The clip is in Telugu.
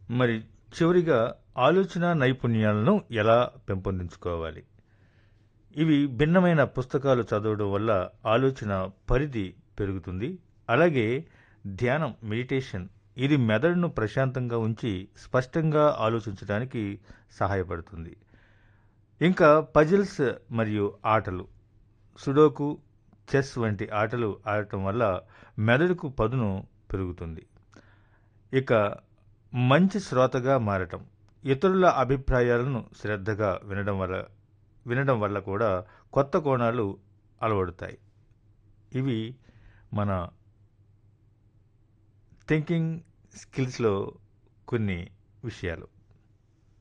మరి చివరిగా ఆలోచన నైపుణ్యాలను ఎలా పెంపొందించుకోవాలి ఇవి భిన్నమైన పుస్తకాలు చదవడం వల్ల ఆలోచన పరిధి పెరుగుతుంది అలాగే ధ్యానం మెడిటేషన్ ఇది మెదడును ప్రశాంతంగా ఉంచి స్పష్టంగా ఆలోచించడానికి సహాయపడుతుంది ఇంకా పజిల్స్ మరియు ఆటలు సుడోకు చెస్ వంటి ఆటలు ఆడటం వల్ల మెదడుకు పదును పెరుగుతుంది ఇక మంచి శ్రోతగా మారటం ఇతరుల అభిప్రాయాలను శ్రద్ధగా వినడం వల్ల వినడం వల్ల కూడా కొత్త కోణాలు అలవడతాయి ఇవి మన థింకింగ్ స్కిల్స్లో కొన్ని విషయాలు